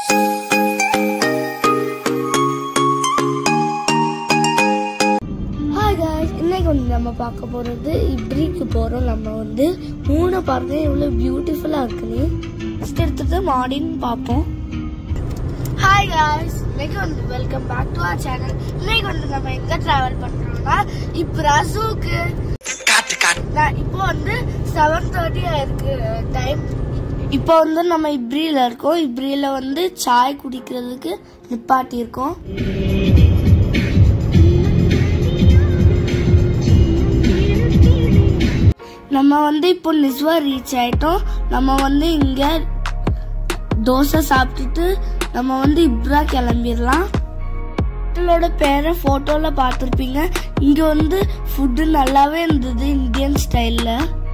Hi guys இன்னைக்கு வந்து நம்ம பார்க்க போகிறது இப்ரிக்கு போகிறோம் நம்ம வந்து மூணு பாருங்க எவ்வளோ பியூட்டிஃபுல்லாக இருக்குன்னு ஃபஸ்ட் எடுத்துட்டு மாடின்னு பார்ப்போம் ஹாய் காய்ஸ் இன்னைக்கு வந்து welcome back to our channel இன்னைக்கு வந்து நம்ம எங்கே ட்ராவல் பண்ணுறோம்னா இப்போ ரசூக்கு நான் இப்போ வந்து செவன் தேர்ட்டி ஆயிருக்கு டைம் இப்போ வந்து நம்ம இப்ரியில் இருக்கோம் இப்ரியில் வந்து சாய் குடிக்கிறதுக்கு நிப்பாட்டி இருக்கோம் நம்ம வந்து இப்போ நிஸ்வா ரீச் ஆயிட்டோம் நம்ம வந்து இங்க தோசை சாப்பிட்டுட்டு நம்ம வந்து இப்ரா கிளம்பிடலாம் ஹோட்டலோட பேரை போட்டோல பார்த்துருப்பீங்க இங்க வந்து ஃபுட்டு நல்லாவே இருந்தது இந்தியன் ஸ்டைல்ல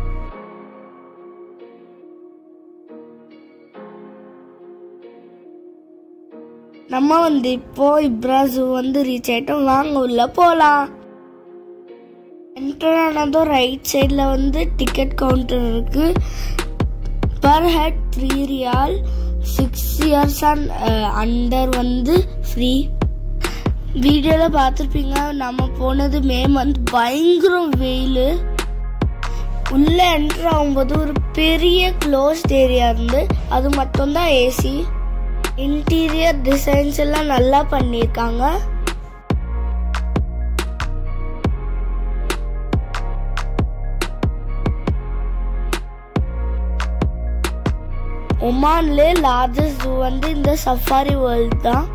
நம்ம வந்து இப்போ இப்ரா ஜூ வந்து ரீச் ஆயிட்டோம் வாங்க உள்ள போலாம் என்டர் ஆனதும் ரைட் சைடில் வந்து டிக்கெட் கவுண்டர் இருக்கு per head three riyal six years and under வந்து ஃப்ரீ வீடியோவில் பார்த்துருப்பீங்க நம்ம போனது மே மந்த் பயங்கரம் வெயில் உள்ளே என்டர் ஆகும்போது ஒரு பெரிய க்ளோஸ்ட் ஏரியா இருந்து அது மட்டும்தான் ஏசி இன்டீரியர் டிசைன்ஸ் எல்லாம் நல்லா பண்ணியிருக்காங்க ஒமான்லே லார்ஜஸ்ட் ஜூ வந்து இந்த சஃபாரி வேர்ல்ட் தான்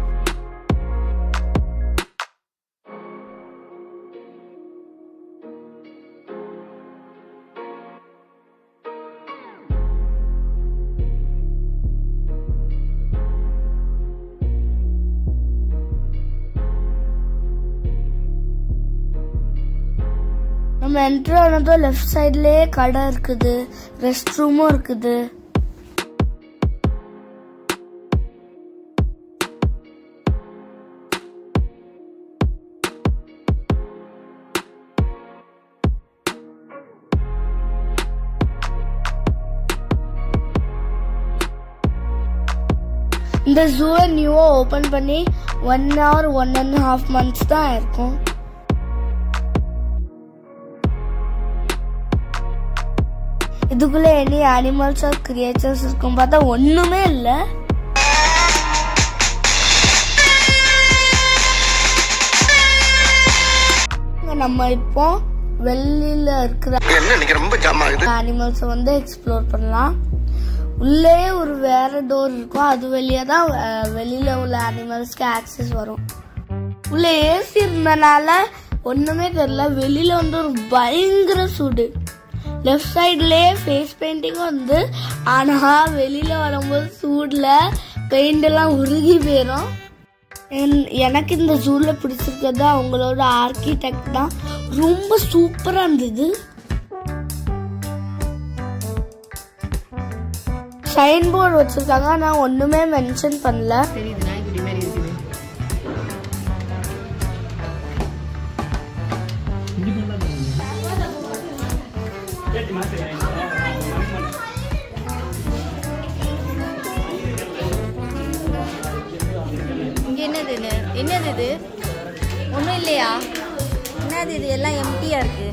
நம்ம என்ட்ரு ஆனதும் லெஃப்ட் சைட்லயே கடை இருக்குது ரெஸ்ட் ரூமும் இருக்குது இந்த ஜூவை நியூவா ஓபன் பண்ணி one hour one and half months தான் இருக்கும் இதுக்குள்ள எனி அனிமல்ஸ் ஆர் கிரியேச்சர்ஸ் இருக்கும் பார்த்தா ஒண்ணுமே இல்லை நம்ம இப்போ வெளியில இருக்கிற என்ன இன்னைக்கு ரொம்ப ஜாம் ஆகுது அனிமல்ஸ் வந்து எக்ஸ்ப்ளோர் பண்ணலாம் உள்ளே ஒரு வேற டோர் இருக்கும் அது வழியா தான் அஹ், வெளியில உள்ள அனிமல்ஸ்க்கு ஆக்சஸ் வரும் உள்ள ஏசி இருந்தனால ஒண்ணுமே தெரியல வெளியில வந்து ஒரு பயங்கர சூடு லெஃப்ட் சைட்லயே ஃபேஸ் பெயிண்டிங் வந்து ஆனா வெளியில வரும்போது சூடுல பெயிண்ட் எல்லாம் உருகி போயிடும் என்- எனக்கு இந்த ஜூல பிடிச்சிருக்கிறது அவங்களோட ஆர்கிடெக்ட் தான் ரொம்ப சூப்பரா இருந்தது சைன் போர்டு வச்சிருக்காங்க நான் ஒண்ணுமே மென்ஷன் பண்ணல தெரியுது நாய்க்குட்டி மாதிரி இருக்குது இங்க என்னது இது? என்னது இது ஒன்றும் இல்லையா என்னது இது எல்லாம் எம்டியா இருக்கு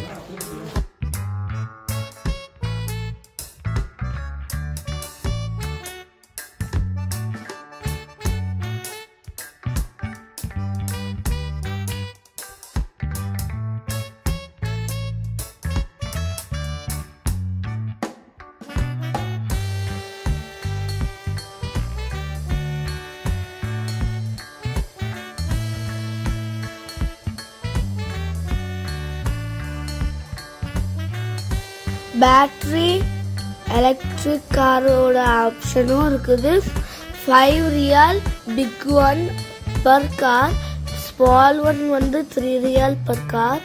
பேட்டரி எலக்ட்ரிக் காரோட ஆப்ஷனும் இருக்குது five riyal big one per car small one வந்து three riyal per car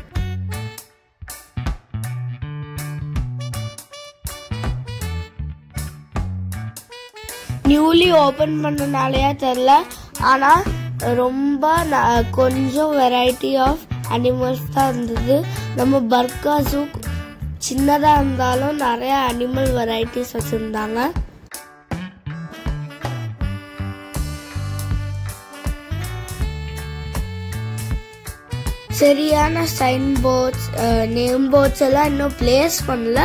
newly open பண்ணனாலயா தெரில ஆனா ரொம்ப ந- கொஞ்சம் வெரைட்டி ஆஃப் அனிமல்ஸ் தான் இருந்தது நம்ம பர்கா ஜூ சின்னதா இருந்தாலும் நிறைய அனிமல் வெரைட்டிஸ் வச்சிருந்தாங்க சரியான சைன் போர்ட்ஸ் நேம் போர்ட்ஸ் எல்லாம் இன்னும் பிளேஸ் பண்ணல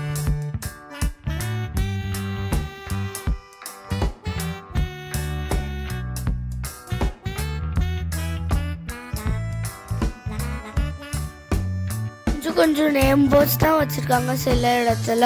கொஞ்சம் கொஞ்சம் நேம் போர்ட்ஸ் தான் வச்சிருக்காங்க சில இடத்துல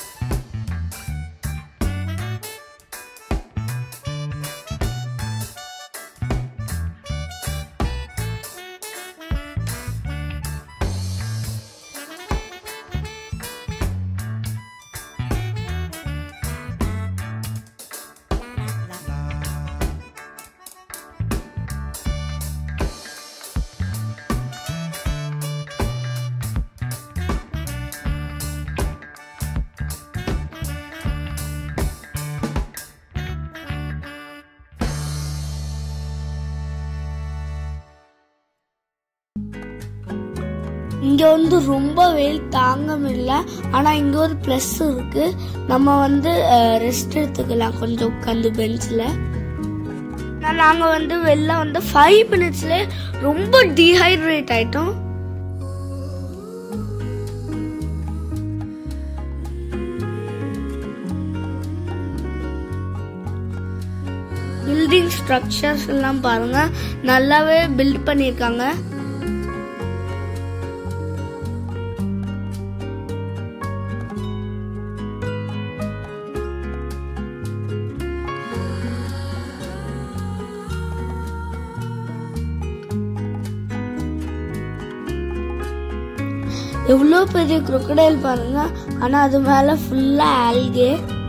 இங்க வந்து ரொம்ப வெயில் தாங்க முடியல ஆனா இங்க ஒரு ப்ளஸ் இருக்கு நம்ம வந்து ரெஸ்ட் எடுத்துக்கலாம் கொஞ்சம் உட்காந்து பெஞ்சில் நாங்க வந்து வெளில வந்து ஃபைவ் மினிட்ஸ்ல ரொம்ப டீஹைட்ரேட் ஆயிட்டோம் பில்டிங் ஸ்ட்ரக்சர்ஸ் எல்லாம் பாருங்க நல்லாவே பில்ட் பண்ணியிருக்காங்க எவ்வளோ பெரிய crocodile பாருங்க ஆனா அது மேல ஃபுல்லா ஆல்கே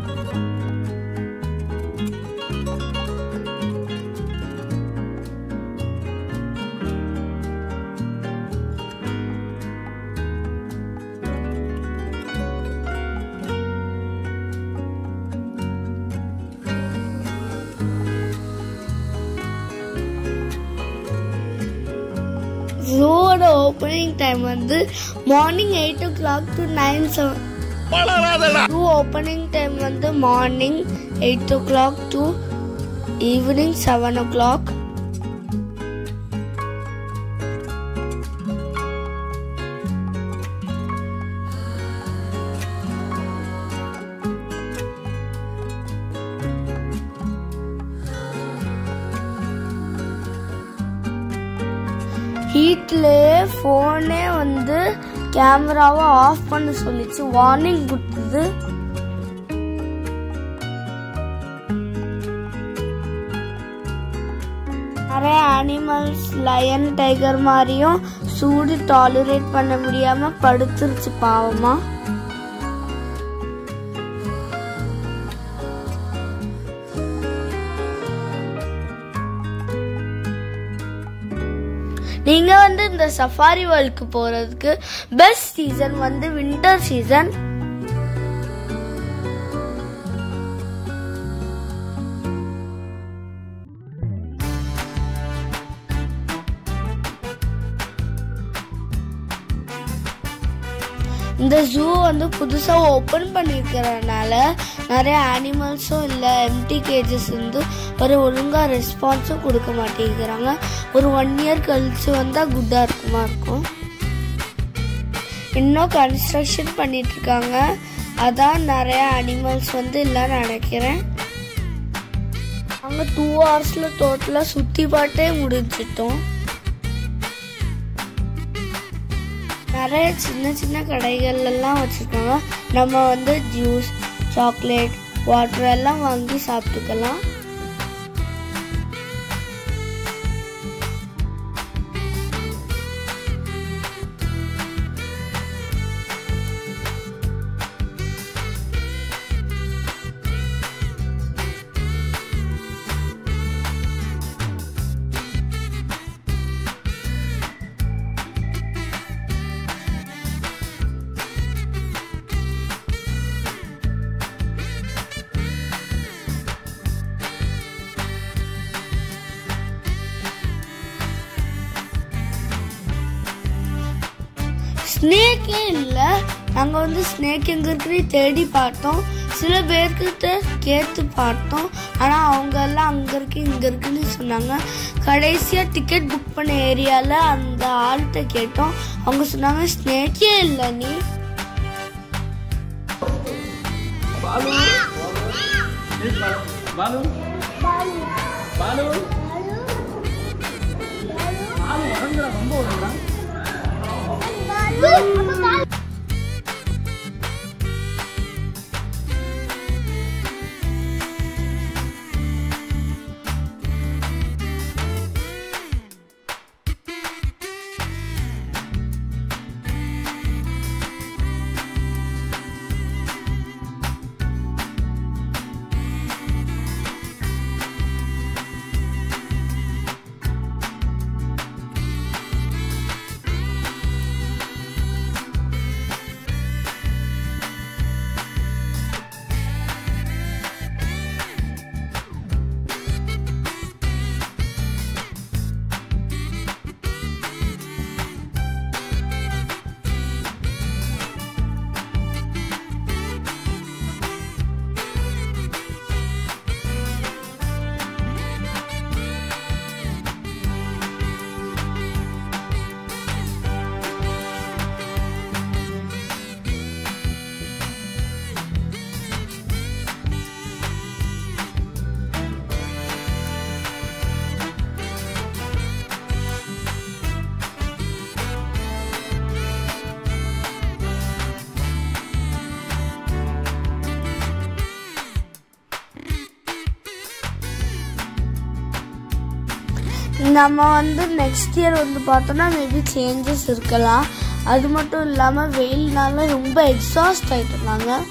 ஜூவோட ஓப்பனிங் டைம் வந்து morning eight o'clock to nine seven zoo opening time வந்து morning eight o'clock to evening seven o'clock ஹீட்லயே ஃபோனே வந்து கேமராவை ஆஃப் பண்ண சொல்லிச்சு வார்னிங் கொடுத்தது நிறைய அனிமல்ஸ் லயன் டைகர் மாதிரியும் சூடு டாலரேட் பண்ண முடியாம படுத்துருச்சு பாவமா நீங்க வந்து இந்த சஃபாரி வேர்ல்டுக்கு போறதுக்கு பெஸ்ட் சீசன் வந்து வின்டர் சீசன் இந்த ஜூ வந்து புதுசா ஓபன் பண்ணிருக்கிறதுனால நிறைய அனிமல்ஸும் இல்லை எம்டி கேஜஸ் வந்து ஒரு ஒழுங்கா ரெஸ்பான்ஸும் கொடுக்க மாட்டேங்கிறாங்க ஒரு ஒன் இயர் கழிச்சு வந்தா குட்டா இருக்குமா இருக்கும் இன்னும் கன்ஸ்ட்ரக்ஷன் பண்ணிட்டு இருக்காங்க அதான் நிறைய அனிமல்ஸ் வந்து இல்லைன்னு நினைக்கிறேன் அங்க டூ ஹவர்ஸ்ல டோட்டலா சுத்தி பாட்டே முடிச்சிட்டோம் நிறைய சின்ன சின்ன கடைகள் எல்லாம் வச்சிருக்காங்க நம்ம வந்து ஜூஸ் சாக்லேட் வாட்டர் எல்லாம் வாங்கி சாப்பிட்டுக்கலாம் ஸ்னேக்கே இல்ல நாங்கள் வந்து ஸ்னேக் எங்கே இருக்குன்னு தேடி பார்த்தோம் சில பேர்கிட்ட கேட்டு பார்த்தோம் ஆனால் அவங்க எல்லாம் அங்கே இருக்கு இங்கே இருக்குன்னு சொன்னாங்க கடைசியாக டிக்கெட் புக் பண்ண ஏரியாவில் அந்த ஆள்கிட்ட கேட்டோம் அவங்க சொன்னாங்க ஸ்னேக்கே இல்லை நீ பாலு பாலு பாலு பாலு உடங்குறா ரொம்ப உடங்குறா நம்ம வந்து நெக்ஸ்ட் இயர் வந்து பார்த்தோம்னா மேபி சேஞ்சஸ் இருக்கலாம் அது மட்டும் இல்லாமல் வெயில்னால ரொம்ப எக்ஸாஸ்ட் ஆயிட்டோம் நாங்கள்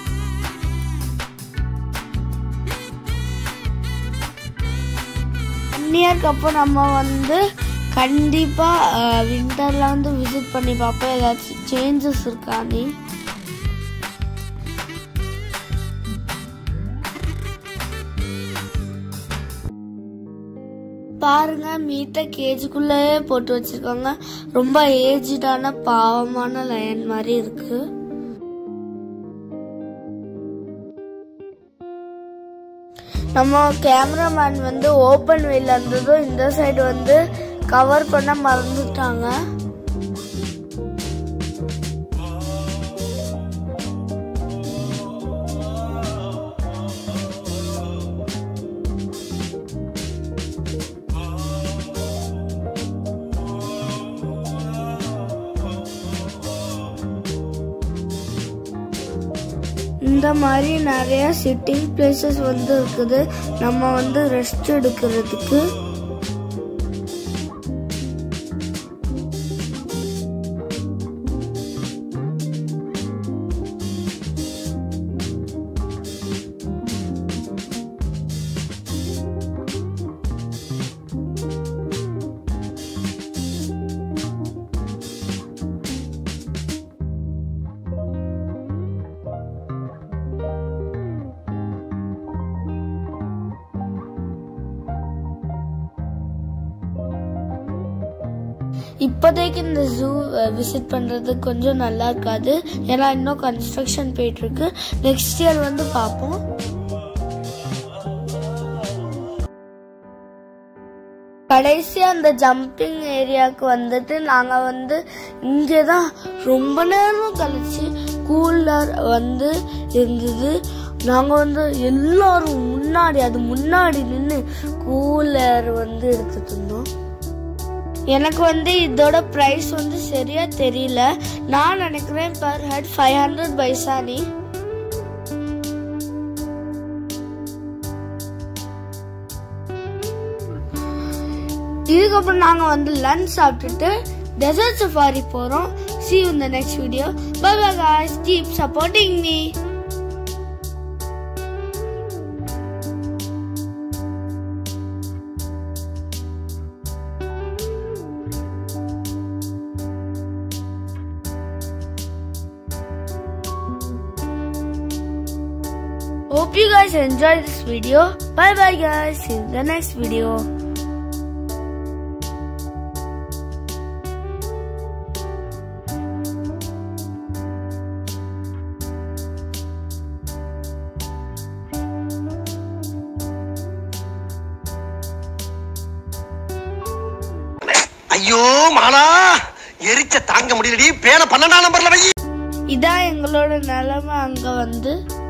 ஒன் இயர்க்கு அப்புறம் நம்ம வந்து கண்டிப்பாக விண்டரில் வந்து விசிட் பண்ணி பார்ப்போம் ஏதாச்சும் சேஞ்சஸ் இருக்கான்னு பாருங்க மீட்டை கேஜுக்குள்ளேயே போட்டு வச்சிருக்காங்க ரொம்ப ஏஜ்டான பாவமான லயன் மாதிரி இருக்கு நம்ம கேமராமேன் வந்து ஓப்பன் வெயில் இருந்ததும் இந்த சைடு வந்து கவர் பண்ண மறந்துட்டாங்க இந்த மாதிரி நிறைய சிட்டிங் பிளேசஸ் வந்து இருக்குது நம்ம வந்து ரெஸ்ட் எடுக்கிறதுக்கு இப்போதைக்கு இந்த ஜூ விசிட் பண்ணுறது கொஞ்சம் நல்லா இருக்காது ஏன்னா இன்னும் கன்ஸ்ட்ரக்ஷன் போயிட்டு இருக்கு நெக்ஸ்ட் இயர் வந்து பார்ப்போம் கடைசியா அந்த ஜம்பிங் ஏரியாவுக்கு வந்துட்டு நாங்க வந்து இங்கே தான் ரொம்ப நேரம் கழிச்சு கூலர் வந்து இருந்தது நாங்க வந்து எல்லாரும் முன்னாடி அது முன்னாடி நின்று கூலர் வந்து எடுத்துட்டு இருந்தோம் எனக்கு வந்து இதோட பிரைஸ் வந்து சரியா தெரியல நான் நினைக்கிறேன் பர் ஹெட் ஃபைவ் ஹண்ட்ரட் பைசானி இதுக்கப்புறம் நாங்க வந்து லஞ்ச் சாப்பிட்டுட்டு டெசர்ட் சஃபாரி போறோம் see you in the next video bye bye guys keep supporting me Hope you guys enjoyed this video. Bye bye guys. See you in the next video. ஐயோ மாலா எரிச்ச தாங்க முடியலடி பேன பன்னெண்டாம் நம்பர்ல வை இதான் எங்களோட நிலைமை அங்க வந்து